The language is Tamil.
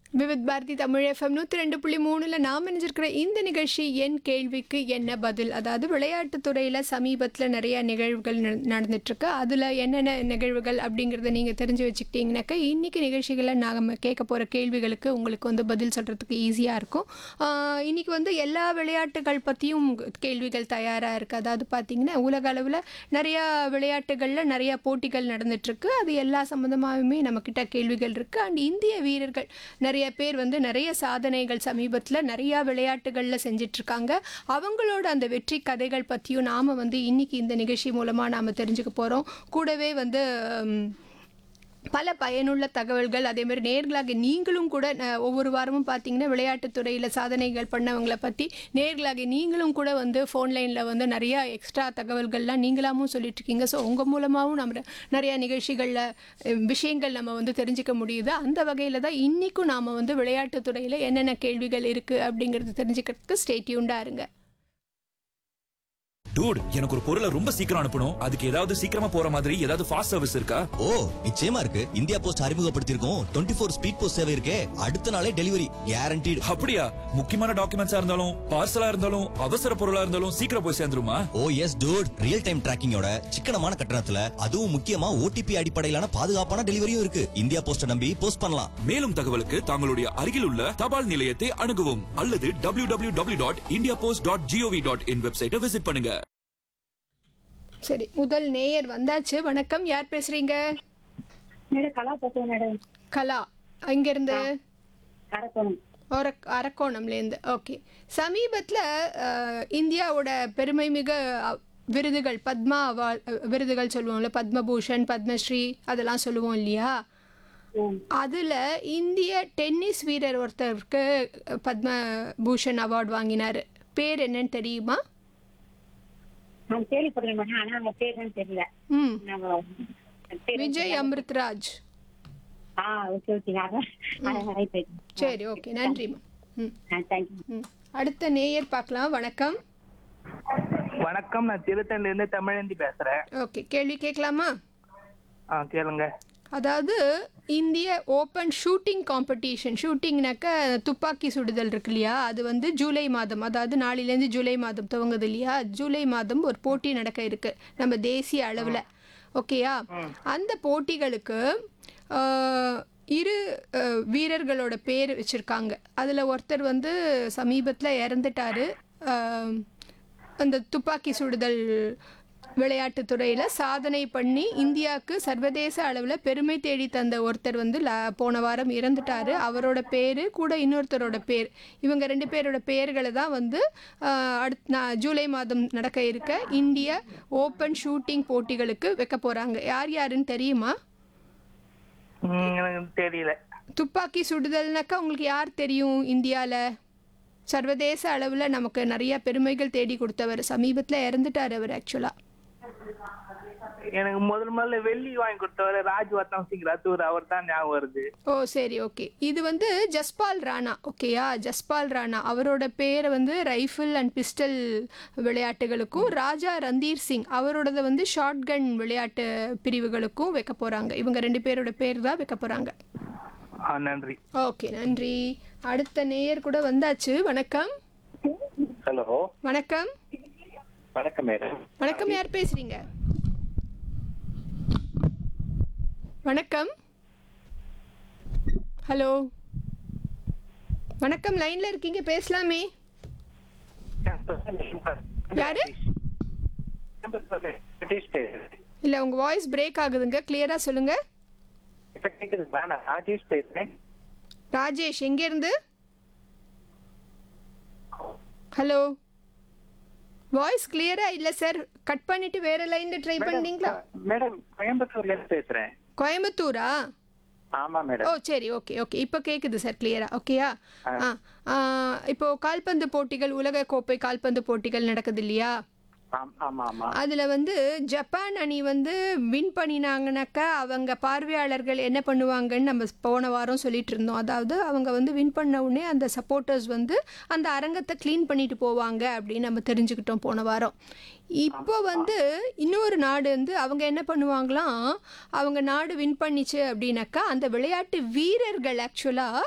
விவித் பாரதி தமிழ் எஃப்எம் நூற்றி ரெண்டு புள்ளி மூணில் நாம் இணைஞ்சிருக்கிற இந்த நிகழ்ச்சி என் கேள்விக்கு என்ன பதில் அதாவது விளையாட்டுத் துறையில் சமீபத்தில் நிறைய நிகழ்வுகள் நட- நடந்துட்டுருக்கு அதில் என்னென்ன நிகழ்வுகள் அப்படிங்கிறத நீங்கள் தெரிஞ்சு வச்சுக்கிட்டீங்கன்னாக்கா இன்றைக்கி நிகழ்ச்சிகளில் நாங்கள் கேட்க போகிற கேள்விகளுக்கு உங்களுக்கு வந்து பதில் சொல்கிறதுக்கு ஈஸியாக இருக்கும் ஆஹ் இன்னைக்கு வந்து எல்லா விளையாட்டுகள் பற்றியும் கேள்விகள் தயாராக இருக்குது அதாவது பார்த்திங்கன்னா உலக அளவில் நிறையா விளையாட்டுகளில் நிறையா போட்டிகள் நடந்துட்டுருக்கு அது எல்லா சம்மந்தமாகவுமே நம்மக்கிட்ட கேள்விகள் இருக்குது அண்ட் இந்திய வீரர்கள் நிறைய பேர் வந்து நிறைய சாதனைகள் சமீபத்தில் நிறையா விளையாட்டுகளில் செஞ்சிட்ருக்காங்க அவங்களோட அந்த வெற்றி கதைகள் பற்றியும் நாம் வந்து இன்னைக்கு இந்த நிகழ்ச்சி மூலமாக நாம் தெரிஞ்சுக்க போகிறோம் கூடவே வந்து ம், பல பயனுள்ள தகவல்கள் அதே மாதிரி நேர்களாக நீங்களும் கூட அஹ், ஒவ்வொரு வாரமும் பார்த்தீங்கன்னா விளையாட்டுத் துறையில் சாதனைகள் பண்ணவங்களை பற்றி நேர்களாக நீங்களும் கூட வந்து ஃபோன் லைனில் வந்து நிறையா எக்ஸ்ட்ரா தகவல்கள்லாம் நீங்களாமும் சொல்லிட்டு இருக்கீங்க ஸோ உங்கள் மூலமாகவும் நம்ம நிறையா நிகழ்ச்சிகளில் அஹ், விஷயங்கள் நம்ம வந்து தெரிஞ்சுக்க முடியுது அந்த வகையில் தான் இன்றைக்கும் நாம் வந்து விளையாட்டுத் துறையில் என்னென்ன கேள்விகள் இருக்குது அப்படிங்கிறது தெரிஞ்சுக்கிறதுக்கு ஸ்டேட்யூண்டாக இருங்க டூட் எனக்கு ஒரு பொருளை ரொம்ப சீக்கிரம் அனுப்பணும் அதுக்கு ஏதாவது சீக்கிரமா போற மாதிரி ஏதாவது ஃபாஸ்ட் சர்வீஸ் இருக்கா ஓ நிச்சயமா இருக்கு இந்தியா போஸ்ட் அறிமுகப்படுத்தியிருக்கோம் டுவெண்ட்டி ஃபோர் ஸ்பீட் போஸ்ட் சேவை இருக்கே அடுத்த நாளே டெலிவரி கேரண்டீடு அப்படியா முக்கியமான டாக்குமெண்ட்ஸா இருந்தாலும் பார்சலா இருந்தாலும் அவசர பொருளா இருந்தாலும் சீக்கிரம் போய் சேர்ந்துருமா oh yes dude real time டிராக்கிங்கோட சிக்கனமான கட்டணத்துல அதுவும் முக்கியமா ஓடிபி அடிப்படையிலான பாதுகாப்பான டெலிவரியும் இருக்கு இந்தியா போஸ்ட நம்பி போஸ்ட் பண்ணலாம் மேலும் தகவலுக்கு தங்களுடைய அருகில் உள்ள தபால் நிலையத்தை அணுகவும் அல்லது W W W dot India post dot GOV dot in வெப்சைட்டை விசிட் பண்ணுங்க சரி முதல் நேயர் வந்தாச்சு வணக்கம் யார் பேசுகிறீங்க மேடம் கலா பேசுறேன் மேடம் கலா அங்கேருந்து கரக்கோணம் ஒரு அரக்கோணம்லேருந்து ஓகே சமீபத்தில் இந்தியாவோட பெருமைமிக அ- விருதுகள் பத்மா அவார்ட் விருதுகள் சொல்லுவோம்ல பத்மபூஷன் பத்மஸ்ரீ அதெல்லாம் சொல்லுவோம் இல்லையா ம். அதில் இந்திய டென்னிஸ் வீரர் ஒருத்தருக்கு பத்மபூஷன் அவார்டு வாங்கினார் பேர் என்னன்னு தெரியுமா நான் கேள்விப்படுறேன் மேடம் ஆனா அவங்க பேர் தான் தெரியல ம் நாங்க பேர் விஜய் அமிர்த்ராஜ் ஆ ஓகே ஓகே அதான் அதான் நிறைய பேர் சரி ஓகே நன்றிம்மா ம் தேங்க்யூ ம் அடுத்த நேயர் பார்க்கலாம் வணக்கம் வணக்கம் நான் திருத்தணில இருந்து தமிழந்தி பேசுறேன் ஓகே கேள்வி கேட்கலாமா ஆ கேளுங்க அதாவது இந்திய ஓப்பன் ஷூட்டிங் காம்படிஷன் ஷூட்டிங்னாக்க துப்பாக்கி சுடுதல் இருக்கு இல்லையா அது வந்து ஜூலை மாதம் அதாவது நாளையிலேருந்து ஜூலை மாதம் துவங்குது இல்லையா ஜூலை மாதம் ஒரு போட்டி நடக்க இருக்கு நம்ம தேசிய அளவில் ஓகேயா அந்த போட்டிகளுக்கு ஆஹ், இரு ஆஹ், வீரர்களோட பேர் வச்சுருக்காங்க அதில் ஒருத்தர் வந்து சமீபத்தில் இறந்துட்டாரு ஆஹ், அந்த துப்பாக்கி சுடுதல் விளையாட்டுத் துறையில் சாதனை பண்ணி இந்தியாவுக்கு சர்வதேச அளவில் பெருமை தேடி தந்த ஒருத்தர் வந்து ல- போன வாரம் இறந்துட்டாரு அவரோட பேர் கூட இன்னொருத்தரோட பேர் இவங்க ரெண்டு பேரோட பெயர்களை தான் வந்து அடுத்த நான் ஜூலை மாதம் நடக்க இருக்க இந்திய ஓப்பன் ஷூட்டிங் போட்டிகளுக்கு வைக்க போகிறாங்க யார் யாருன்னு தெரியுமா ம், எனக்கு தெரியல துப்பாக்கி சுடுதல்னாக்கா உங்களுக்கு யார் தெரியும் இந்தியாவில் சர்வதேச அளவில் நமக்கு நிறைய பெருமைகள் தேடி கொடுத்தவர் சமீபத்தில் இறந்துட்டார் அவர் ஆக்சுவலாக எனக்கு முதல் முதல்ல வெள்ளி வாங்கி கொடுத்தவர் ராஜ்வர்தன் சிங் ரத்தூர் அவர் தான் ஞாபகம் வருது ஓ சரி ஓகே இது வந்து ஜஸ்பால் ராணா ஓகேயா ஜஸ்பால் ராணா அவரோட பேரை வந்து ரைஃபிள் அண்ட் பிஸ்டல் விளையாட்டுகளுக்கும் ராஜா ரந்தீர் சிங் அவரோடது வந்து ஷார்ட் கன் விளையாட்டு பிரிவுகளுக்கும் வைக்க போகிறாங்க இவங்க ரெண்டு பேரோட பேர் தான் வைக்க போகிறாங்க ஆ நன்றி ஓகே நன்றி அடுத்த நேயர் கூட வந்தாச்சு வணக்கம் ஹலோ வணக்கம் வணக்கம் மேடம் வணக்கம் யார் பேசுறீங்க வணக்கம் ஹலோ வணக்கம் லைன்ல இருக்கீங்க பேசலாமே யாரு பிரிட்டிஷ் பேசுறேன் இல்ல உங்க வாய்ஸ் பிரேக் ஆகுதுங்க கிளியரா சொல்லுங்க இப்ப கேக்குதுங்களா நான் ராஜேஷ் பேசுறேன் ராஜேஷ் எங்க இருந்து ஹலோ வாய்ஸ் கிளியரா இல்ல சார் கட் பண்ணிட்டு வேற லைன்ல ட்ரை பண்ணீங்களா மேடம் கோயம்புத்தூர்ல இருந்து பேசுறேன் கோயம்புத்தூரா ஆமா ஓ மேடம் சரி ஓகே ஓகே இப்போ கேட்குது சார் கிளியரா ஓகேயா ஆ ஆ, இப்போ கால்பந்து போட்டிகள் உலக கோப்பை கால்பந்து போட்டிகள் நடக்குது இல்லையா ஆம், ஆமா ஆமா அதில் வந்து ஜப்பான் அணி வந்து வின் பண்ணினாங்கனாக்கா அவங்க பார்வையாளர்கள் என்ன பண்ணுவாங்கன்னு நம்ம போன வாரம் சொல்லிட்டு இருந்தோம் அதாவது அவங்க வந்து வின் பண்ண உடனே அந்த சப்போர்ட்டர்ஸ் வந்து அந்த அரங்கத்தை க்ளீன் பண்ணிட்டு போவாங்க அப்படின்னு நம்ம தெரிஞ்சுக்கிட்டோம் போன வாரம் இப்போ வந்து இன்னொரு நாடு வந்து அவங்க என்ன பண்ணுவாங்களாம் அவங்க நாடு வின் பண்ணிச்சு அப்படின்னாக்கா அந்த விளையாட்டு வீரர்கள் ஆக்சுவலாக